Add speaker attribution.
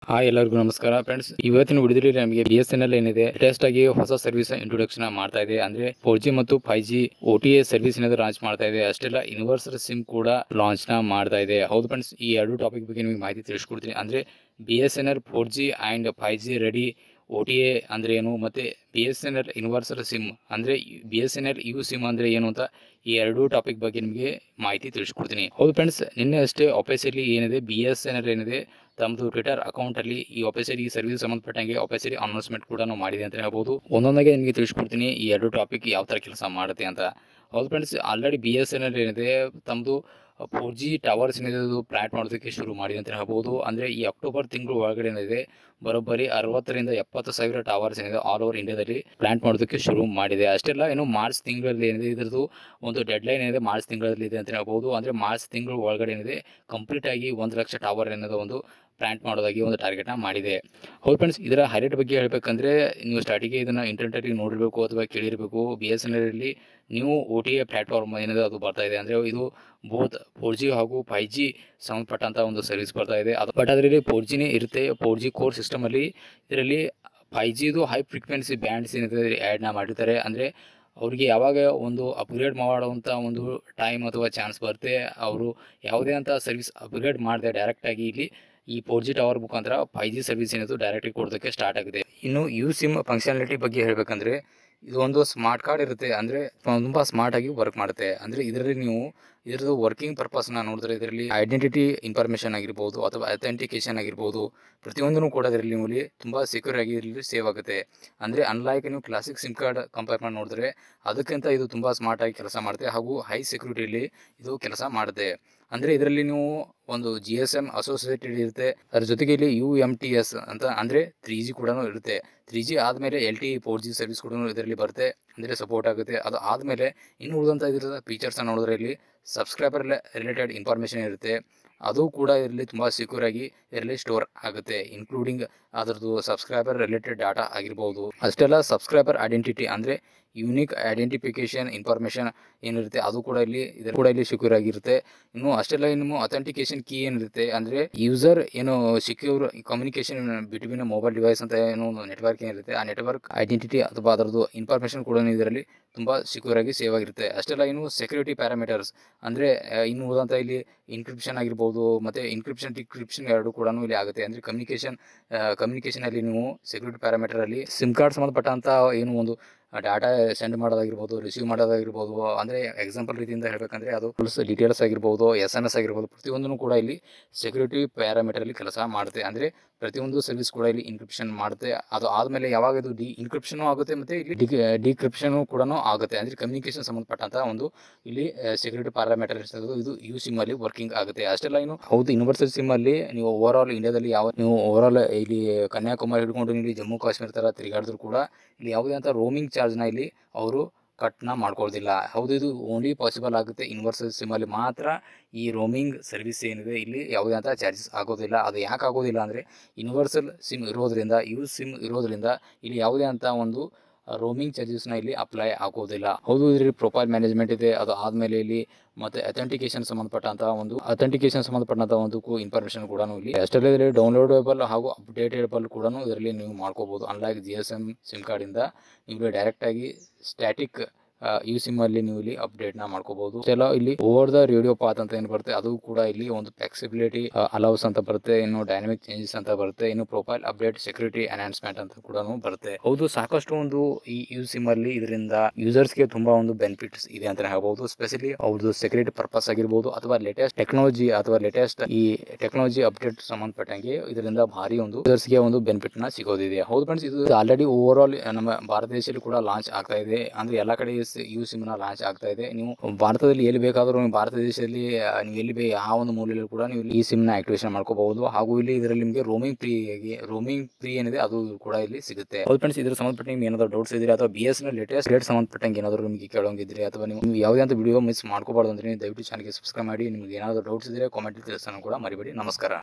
Speaker 1: hi ಎಲ್ಲರಿಗೂ ನಮಸ್ಕಾರ friends ಇವತ್ತಿನ ವಿಡಿಯೋದಲ್ಲಿ ನಮಗೆ ಬಿ ಎಸ್ ಎನ್ ಎಲ್ ಏನಿದೆ ಲೇಟೆಸ್ಟ್ ಆಗಿ ಹೊಸ ಸರ್ವಿಸ್ ಇಂಟ್ರೊಡಕ್ಷನ್ ಮಾಡ್ತಾ ಇದೆ ಅಂದ್ರೆ ಫೋರ್ ಜಿ ಮತ್ತು five G O T A service ಏನಾದ್ರು ಲಾಂಚ್ ಮಾಡ್ತಾ ಇದೆ ಅಷ್ಟೆಲ್ಲ ಯೂನಿವರ್ಸಲ್ ಸಿಮ್ ಕೂಡ ಲಾಂಚ್ ನ ಮಾಡ್ತಾ ಇದೆ ಹೌದು ಫ್ರೆಂಡ್ಸ್ ಈ ಎರಡು ಟಾಪಿಕ್ ಬಗ್ಗೆ ನಿಮಗೆ ಮಾಹಿತಿ ತಿಳಿಸ್ಕೊಡ್ತೀನಿ ಅಂದ್ರೆ B S N L four G and five G ready O T A ಅಂದರೆ ಏನು ಮತ್ತು B S N L universal SIM ಅಂದರೆ B S N L U SIM ಅಂದರೆ ಏನು ಅಂತ ಈ ಎರಡೂ ಟಾಪಿಕ್ ಬಗ್ಗೆ ನಿಮಗೆ ಮಾಹಿತಿ ತಿಳಿಸ್ಕೊಡ್ತೀನಿ ಹೌದು ಫ್ರೆಂಡ್ಸ್ ನಿನ್ನೆ ಅಷ್ಟೇ ಆಫೀಸಲ್ಲಿ ಏನಿದೆ ಬಿ ಎಸ್ ಎನ್ ಎಲ್ ಏನಿದೆ ತಮ್ಮದು ಟ್ವಿಟರ್ ಅಕೌಂಟಲ್ಲಿ ಈ ಆಫೀಸರಿ ಈ ಸರ್ವಿಸ್ ಸಂಬಂಧಪಟ್ಟಂಗೆ ಆಫೀಸರಿ ಅನೌನ್ಸ್ಮೆಂಟ್ ಕೂಡ ನಾವು ಮಾಡಿದೆ ಅಂತ ಹೇಳ್ಬೋದು ಒಂದೊಂದಾಗೆ ನಿಮಗೆ ತಿಳಿಸ್ಕೊಡ್ತೀನಿ ಈ ಎರಡು ಟಾಪಿಕ್ ಯಾವ ಥರ ಕೆಲಸ ಮಾಡುತ್ತೆ ಅಂತ ಹೌದು friends already B S N L ಏನಿದೆ ತಮ್ಮದು ಫೋರ್ ಜಿ ಟವರ್ಸ್ ಏನಿದೆ ಅದು ಪ್ಲಾಂಟ್ ಮಾಡೋದಕ್ಕೆ ಶುರು ಮಾಡಿದೆ ಅಂತ ಹೇಳ್ಬೋದು ಅಂದರೆ ಈ ಅಕ್ಟೋಬರ್ ತಿಂಗಳು ಒಳಗಡೆ ಏನಿದೆ ಬರೋಬ್ಬರಿ ಅರವತ್ತರಿಂದ ಎಪ್ಪತ್ತು ಸಾವಿರ ಟವರ್ಸ್ ಏನಿದೆ ಆಲ್ ಓವರ್ ಇಂಡಿಯಾದಲ್ಲಿ ಪ್ಲಾಂಟ್ ಮಾಡೋದಕ್ಕೆ ಶುರು ಮಾಡಿದೆ ಅಷ್ಟೆಲ್ಲ ಏನು ಮಾರ್ಚ್ ತಿಂಗಳಲ್ಲಿ ಏನಿದೆ ಇದ್ರದ್ದು ಒಂದು ಡೆಡ್ಲೈನ್ ಏನಿದೆ ಮಾರ್ಚ್ ತಿಂಗಳಲ್ಲಿ ಇದೆ ಅಂತ ಹೇಳ್ಬೋದು ಅಂದರೆ ಮಾರ್ಚ್ ತಿಂಗಳು ಒಳಗಡೆ ಏನಿದೆ ಕಂಪ್ಲೀಟ್ ಆಗಿ ಒಂದು ಲಕ್ಷ ಟವರ್ ಏನಿದೆ ಒಂದು ಪ್ಲಾಂಟ್ ಮಾಡೋದಾಗಿ ಒಂದು ಟಾರ್ಗೆಟ್ನ ಮಾಡಿದೆ ಹೌದು ಫ್ರೆಂಡ್ಸ್ ಇದರ ಹೈಲೈಟ್ ಬಗ್ಗೆ ಹೇಳಬೇಕಂದ್ರೆ ನೀವು ಸ್ಟಾರ್ಟಿಗೆ ಇದನ್ನು ಇಂಟರ್ನೆಟಲ್ಲಿ ನೋಡಿರಬೇಕು ಅಥವಾ ಕೇಳಿರಬೇಕು ಬಿ ಎಸ್ ಎನ್ ಎಲ್ಲಿ ನೀವು ಒ ಟಿ ಎ ಪ್ಲ್ಯಾಟ್ಫಾರ್ಮ್ ಏನಿದೆ ಅದು ಬರ್ತಾ ಇದೆ ಅಂದರೆ ಇದು ಬೋತ್ ಫೋರ್ ಜಿ ಹಾಗೂ ಫೈವ್ ಜಿ ಸಂಬಂಧಪಟ್ಟಂಥ ಒಂದು ಸರ್ವಿಸ್ ಬರ್ತಾ ಇದೆ ಅದು ಬಟ್ ಅದರಲ್ಲಿ ಫೋರ್ ಜಿನೇ ಇರುತ್ತೆ ಫೋರ್ ಜಿ ಕೋರ್ ಸಿಸ್ಟಮಲ್ಲಿ ಇದರಲ್ಲಿ ಫೈ ಜಿದು ಹೈ ಫ್ರೀಕ್ವೆನ್ಸಿ ಬ್ಯಾಂಡ್ಸ್ ಏನಿದೆ ಆ್ಯಡ್ನ ಮಾಡಿರ್ತಾರೆ ಅಂದರೆ ಅವ್ರಿಗೆ ಯಾವಾಗ ಒಂದು ಅಪ್ಗ್ರೇಡ್ ಮಾಡುವಂಥ ಒಂದು ಟೈಮ್ ಅಥವಾ ಚಾನ್ಸ್ ಬರುತ್ತೆ ಅವರು ಯಾವುದೇ ಅಂತ ಸರ್ವಿಸ್ ಅಪ್ಗ್ರೇಡ್ ಮಾಡದೆ ಡೈರೆಕ್ಟಾಗಿ ಇಲ್ಲಿ ಈ ಫೋರ್ ಜಿ ಟವರ್ ಮುಖಾಂತರ ಫೈ ಜಿ ಸರ್ವಿಸ್ ಏನಿದೆ ಡೈರೆಕ್ಟಾಗಿ ಕೊಡೋದಕ್ಕೆ ಸ್ಟಾರ್ಟ್ ಆಗಿದೆ ಇನ್ನು ಯು ಸಿಮ್ ಫಂಕ್ಷನಾಲಿಟಿ ಬಗ್ಗೆ ಹೇಳಬೇಕಂದ್ರೆ ಇದು ಒಂದು ಸ್ಮಾರ್ಟ್ ಕಾರ್ಡ್ ಇರುತ್ತೆ ಅಂದರೆ ತುಂಬ ಸ್ಮಾರ್ಟಾಗಿ ವರ್ಕ್ ಮಾಡುತ್ತೆ ಅಂದರೆ ಇದರಲ್ಲಿ ನೀವು ಇದರದ್ದು ವರ್ಕಿಂಗ್ ಪರ್ಪಸ್ನ ನೋಡಿದ್ರೆ ಇದರಲ್ಲಿ ಐಡೆಂಟಿಟಿ ಇನ್ಫಾರ್ಮೇಷನ್ ಆಗಿರ್ಬೋದು ಅಥವಾ ಅಥೆಂಟಿಕೇಶನ್ ಆಗಿರ್ಬೋದು ಪ್ರತಿಯೊಂದನ್ನು ಕೂಡ ಇದರಲ್ಲಿ ನಿಮ್ಮಲ್ಲಿ ತುಂಬ ಸೆಕ್ಯೂರ್ ಆಗಿ ಇದರಲ್ಲಿ ಸೇವ್ ಆಗುತ್ತೆ ಅಂದರೆ ಅನ್ಲೈಕ್ ನೀವು ಕ್ಲಾಸಿಕ್ ಸಿಮ್ ಕಾರ್ಡ್ ಕಂಪೇರ್ ಮಾಡಿ ನೋಡಿದ್ರೆ ಅದಕ್ಕಿಂತ ಇದು ತುಂಬ ಸ್ಮಾರ್ಟಾಗಿ ಕೆಲಸ ಮಾಡುತ್ತೆ ಹಾಗೂ ಹೈ ಸೆಕ್ಯೂರಿಟಿಯಲ್ಲಿ ಇದು ಕೆಲಸ ಮಾಡುತ್ತೆ ಅಂದರೆ ಇದರಲ್ಲಿ ನೀವು ಒಂದು ಜಿ ಎಸ್ ಎಮ್ ಅಸೋಸಿಯೇಟೆಡ್ ಇರುತ್ತೆ ಅದ್ರ ಜೊತೆಗೆ ಇಲ್ಲಿ ಯು ಎಮ್ ಟಿ ಎಸ್ ಅಂತ ಅಂದರೆ ತ್ರೀ ಜಿ ಕೂಡ ಇರುತ್ತೆ ತ್ರೀ ಜಿ ಆದಮೇಲೆ L T four G service ಕೂಡ ಇದರಲ್ಲಿ ಬರುತ್ತೆ ಅಂದರೆ ಸಪೋರ್ಟ್ ಆಗುತ್ತೆ ಅದು ಆದಮೇಲೆ ಇನ್ನು ಉಳಿದಂಥ ಇದರ ಫೀಚರ್ಸ್ನ ನೋಡಿದ್ರೆ ಇಲ್ಲಿ ಸಬ್ಸ್ಕ್ರೈಬರ್ ರಿಲೇಟೆಡ್ ಇನ್ಫಾರ್ಮೇಷನ್ ಇರುತ್ತೆ ಅದು ಕೂಡ ಇದರಲ್ಲಿ ತುಂಬ ಸೆಕ್ಯೂರ್ ಆಗಿ ಇದರಲ್ಲಿ ಸ್ಟೋರ್ ಆಗುತ್ತೆ ಇನ್ಕ್ಲೂಡಿಂಗ್ ಅದರದ್ದು ಸಬ್ಸ್ಕ್ರೈಬರ್ ರಿಲೇಟೆಡ್ ಡಾಟಾ ಆಗಿರ್ಬೋದು ಅಷ್ಟೆಲ್ಲ ಸಬ್ಸ್ಕ್ರೈಬರ್ ಐಡೆಂಟಿಟಿ ಅಂದರೆ ಯೂನಿಕ್ ಐಡೆಂಟಿಫಿಕೇಶನ್ ಇನ್ಫಾರ್ಮೇಷನ್ ಏನಿರುತ್ತೆ ಅದು ಕೂಡ ಇಲ್ಲಿ ಇದರ ಕೂಡ ಇಲ್ಲಿ ಸೆಕ್ಯೂರ್ ಆಗಿರುತ್ತೆ ಇನ್ನು ಅಷ್ಟೆಲ್ಲ ಇನ್ನು ಅಥೆಂಟಿಕೇಶನ್ ಕೀ ಏನಿರುತ್ತೆ ಅಂದರೆ ಯೂಸರ್ ಏನು secure communication between mobile device ಅಂತ ಏನೋ ಒಂದು ನೆಟ್ವರ್ಕ್ ಏನಿರುತ್ತೆ ಆ ನೆಟ್ವರ್ಕ್ ಐಡೆಂಟಿಟಿ ಅಥವಾ ಅದರದ್ದು ಇನ್ಫಾರ್ಮೇಷನ್ ಕೂಡ ಇದರಲ್ಲಿ ತುಂಬ ಸೆಕ್ಯೂರ್ ಆಗಿ ಸೇವ್ ಆಗಿರುತ್ತೆ ಅಷ್ಟೆಲ್ಲ ಇನ್ನು ಸೆಕ್ಯೂರಿಟಿ ಪ್ಯಾರಾಮೀಟರ್ಸ್ ಅಂದರೆ ಇನ್ನು ಉಳಿದಂಥ ಇಲ್ಲಿ ಇನ್ಕ್ರಿಪ್ಷನ್ ಆಗಿರ್ಬೋದು ಮತ್ತು ಇನ್ಕ್ರಿಪ್ಷನ್ ಡಿಕ್ರಿಪ್ಷನ್ ಎರಡು ಕೂಡ ಇಲ್ಲಿ ಆಗುತ್ತೆ ಅಂದರೆ ಕಮ್ಯುನಿಕೇಷನ್ ಕಮ್ಯುನಿಕೇಷನಲ್ಲಿ ನೀವು ಸೆಕ್ಯೂರಿಟಿ ಪ್ಯಾರಾಮೀಟರಲ್ಲಿ ಸಿಮ್ ಕಾರ್ಡ್ ಸಂಬಂಧಪಟ್ಟಂಥ ಏನು ಒಂದು ಡಾಟಾ ಸೆಂಡ್ ಮಾಡೋದಾಗಿರ್ಬೋದು ರಿಸೀವ್ ಮಾಡೋದಾಗಿರ್ಬೋದು ಅಂದರೆ ಎಕ್ಸಾಂಪಲ್ ರೀತಿಯಿಂದ ಹೇಳಬೇಕಂದ್ರೆ ಅದು ಫುಲ್ಸ್ ಡೀಟೇಲ್ಸ್ ಆಗಿರ್ಬೋದು ಎಸ್ ಎಮ್ ಎಸ್ ಆಗಿರ್ಬೋದು ಪ್ರತಿಯೊಂದನ್ನು ಕೂಡ ಇಲ್ಲಿ ಸೆಕ್ಯೂರಿಟಿ ಪ್ಯಾರಾಮೀಟರಲ್ಲಿ ಕೆಲಸ ಮಾಡುತ್ತೆ ಅಂದರೆ ಪ್ರತಿಯೊಂದು ಸರ್ವಿಸ್ ಕೂಡ ಇಲ್ಲಿ ಇನ್ಕ್ರಿಪ್ಷನ್ ಮಾಡುತ್ತೆ ಅದು ಆದಮೇಲೆ ಯಾವಾಗ ಇದು ಡಿ ಇನ್ಕ್ರಿಪ್ಷನು ಆಗುತ್ತೆ ಮತ್ತು ಇಲ್ಲಿ ಡಿ ಡಿಕ್ರಿಪ್ಷನು ಕೂಡ ಆಗುತ್ತೆ ಅಂದರೆ ಕಮ್ಯುನಿಕೇಷನ್ ಸಂಬಂಧಪಟ್ಟಂಥ ಒಂದು ಇಲ್ಲಿ ಸೆಕ್ಯೂರಿಟಿ ಪ್ಯಾರಾಮೀಟರ್ ಇರ್ತದೆ ಇದು ಯು ಸಿಮ್ ಅಲ್ಲಿ ವರ್ಕಿಂಗ್ ಆಗುತ್ತೆ ಅಷ್ಟೆಲ್ಲ ಏನು ಹೌದು ಯೂನಿವರ್ಸಲ್ ಸಿಮ್ ಅಲ್ಲಿ ನೀವು ಓವರ್ ಆಲ್ ಇಂಡಿಯಾದಲ್ಲಿ ಯಾವ ನೀವು ಓವರ್ ಆಲ್ ಇಲ್ಲಿ ಕನ್ಯಾಕುಮಾರಿ ಹಿಡ್ಕೊಂಡು ಇಲ್ಲಿ ಜಮ್ಮು ಕಾಶ್ಮೀರ ಥರ ತಿರುಗಾಡಿದ್ರು ಕೂಡ ಇಲ್ಲಿ ಯಾವುದೇ ಅಂತ ರೋಮಿಂಗ್ ಚಾರ್ಜ್ನ ಇಲ್ಲಿ ಅವರು ಕಟ್ನ ಮಾಡ್ಕೊಳ್ಳೋದಿಲ್ಲ ಹೌದು ಇದು ಓನ್ಲಿ ಪಾಸಿಬಲ್ ಆಗುತ್ತೆ ಯೂನಿವರ್ಸಲ್ ಸಿಮ್ಮಲ್ಲಿ ಮಾತ್ರ ಈ ರೋಮಿಂಗ್ ಸರ್ವಿಸ್ ಏನಿದೆ ಇಲ್ಲಿ ಯಾವುದೇ ಅಂತ ಚಾರ್ಜಸ್ ಆಗೋದಿಲ್ಲ ಅದು ಯಾಕೆ ಆಗೋದಿಲ್ಲ ಅಂದರೆ ಯೂನಿವರ್ಸಲ್ ಸಿಮ್ ಇರೋದ್ರಿಂದ ಯು ಸಿಮ್ ಇರೋದ್ರಿಂದ ಇಲ್ಲಿ ಯಾವುದೇ ಅಂತ ಒಂದು ರೋಮಿಂಗ್ ಚಾರ್ಜಸ್ನ ಇಲ್ಲಿ ಅಪ್ಲೈ ಆಗೋದಿಲ್ಲ ಹೌದು ಇದರಲ್ಲಿ ಪ್ರೊಫೈಲ್ ಮ್ಯಾನೇಜ್ಮೆಂಟ್ ಇದೆ ಅದು ಆದಮೇಲೆ ಇಲ್ಲಿ ಮತ್ತು ಅಥೆಂಟಿಕೇಶನ್ ಸಂಬಂಧಪಟ್ಟಂಥ ಒಂದು ಅಥೆಂಟಿಕೇಶನ್ ಸಂಬಂಧಪಟ್ಟಂಥ ಒಂದು ಇನ್ಫಾರ್ಮೇಷನ್ ಕೂಡ ಇಲ್ಲಿ ಅಷ್ಟಲ್ಲೇ ಇದರಲ್ಲಿ ಡೌನ್ಲೋಡೇಬಲ್ ಹಾಗೂ ಅಪ್ಡೇಟೇಬಲ್ ಕೂಡ ಇದರಲ್ಲಿ ನೀವು ಮಾಡ್ಕೋಬೋದು unlike G S M SIM ಕಾರ್ಡಿಂದ ನೀವು ಡೈರೆಕ್ಟಾಗಿ ಸ್ಟ್ಯಾಟಿಕ್ ಯು ಸಿಮ್ ಅಲ್ಲಿ ನೀವು ಇಲ್ಲಿ ಅಪ್ಡೇಟ್ ನ ಮಾಡ್ಕೋಬಹುದು ಎಲ್ಲ ಇಲ್ಲಿ ಓವರ್ ದ ರೇಡಿಯೋ ಪಾತ್ ಅಂತ ಏನು ಬರುತ್ತೆ ಅದು ಕೂಡ ಇಲ್ಲಿ ಒಂದು ಫ್ಲೆಕ್ಸಿಬಿಲಿಟಿ ಅಲೌಸ್ ಅಂತ ಬರುತ್ತೆ ಇನ್ನು ಡೈನಮಿಕ್ ಚೇಂಜಸ್ ಅಂತ ಬರುತ್ತೆ ಇನ್ನು ಪ್ರೊಫೈಲ್ ಅಪ್ಡೇಟ್ ಸೆಕ್ಯೂರಿಟಿ ಅನೌನ್ಸ್ಮೆಂಟ್ ಅಂತ ಕೂಡ ಬರುತ್ತೆ ಹೌದು ಸಾಕಷ್ಟು ಒಂದು ಈ ಯು ಸಿಮ್ ಅಲ್ಲಿ ಇದರಿಂದ ಯೂಸರ್ಸ್ಗೆ ತುಂಬಾ ಒಂದು ಬೆನಿಫಿಟ್ಸ್ ಇದೆ ಅಂತ ಹೇಳ್ಬಹುದು ಸ್ಪೆಷಲಿ ಅವ್ರದ್ದು ಸೆಕ್ಯೂರಿಟಿ ಪರ್ಪಸ್ ಆಗಿರ್ಬೋದು ಅಥವಾ ಲೇಟೆಸ್ಟ್ ಟೆಕ್ನಾಲಜಿ ಅಥವಾ ಲೇಟೆಸ್ಟ್ ಈ ಟೆಕ್ನಾಲಜಿ ಅಪ್ಡೇಟ್ ಸಂಬಂಧಪಟ್ಟಂಗೆ ಇದರಿಂದ ಭಾರಿ ಒಂದು ಯೂಸರ್ಸ್ಗೆ ಒಂದು ಬೆನಿಫಿಟ್ ನ ಸಿಗೋದಿದೆ ಹೌದು ಫ್ರೆಂಡ್ಸ್ ಇದು ಆಲ್ರೆಡಿ ಓವರ್ ಆಲ್ ನಮ್ಮ ಭಾರತ ದೇಶದಲ್ಲಿ ಕೂಡ ಲಾಂಚ್ ಆಗ್ತಾ ಇದೆ ಅಂದ್ರೆ ಎಲ್ಲ ಕಡೆ ಯು ಸಿಮ್ ನ ಲಾಂಚ್ ಆಗ್ತಾ ಇದೆ ನೀವು ಭಾರತದಲ್ಲಿ ಎಲ್ಲಿ ಬೇಕಾದರೂ ನೀವು ಭಾರತ ದೇಶದಲ್ಲಿ ಆ, ನೀವು ಎಲ್ಲಿ ಬೇ ಯಾವ ಒಂದು ಮೂಲೆಯಲ್ಲಿ ಕೂಡ ನೀವು ಈ ಸಿಮ್ ನ ಆಕ್ಟಿವೇಶನ್ ಮಾಡ್ಕೋಬಹುದು ಹಾಗೂ ಇಲ್ಲಿ ಇದರಲ್ಲಿ ನಿಮಗೆ ರೋಮಿಂಗ್ ಫ್ರೀ ರೋಮಿಂಗ್ ಫ್ರೀ ಏನಿದೆ ಅದು ಕೂಡ ಇಲ್ಲಿ ಸಿಗುತ್ತೆ ಹೌದು ಫ್ರೆಂಡ್ಸ್ ಇದ್ರ ಸಂಬಂಧಪಟ್ಟ ನಿಮ್ಗೆ ಏನಾದ್ರು ಡೌಟ್ಸ್ ಇದ್ರೆ ಅಥವಾ ಬಿ ಎಸ್ ಲೇಟೆಸ್ಟ್ ರೇಟ್ ಸಂಬಂಧಪಟ್ಟಂಗೆ ಏನಾದ್ರು ನಿಮಗೆ ಕೇಳೋಂಗಿದ್ರೆ ಅಥವಾ ನೀವು ನೀವು ಯಾವುದೇ ಅಂತ ವಿಡಿಯೋ ಮಿಸ್ ಮಾಡ್ಕೋಬಾರ್ದು ಅಂದ್ರೆ ನೀವು ದಯವಿಟ್ಟು ಚಾನಲ್ಗೆ ಸಬ್ಸ್ಕ್ರೈಬ್ ಮಾಡಿ ನಿಮ್ಗೆ ಏನಾದ್ರು ಡೌಟ್ಸ್ ಇದ್ರೆ ಕಾಮೆಂಟ್ ತಿಳಿಸೋಣ ಕೂಡ ಮರಿಬೇಡಿ ನಮಸ್ಕಾರ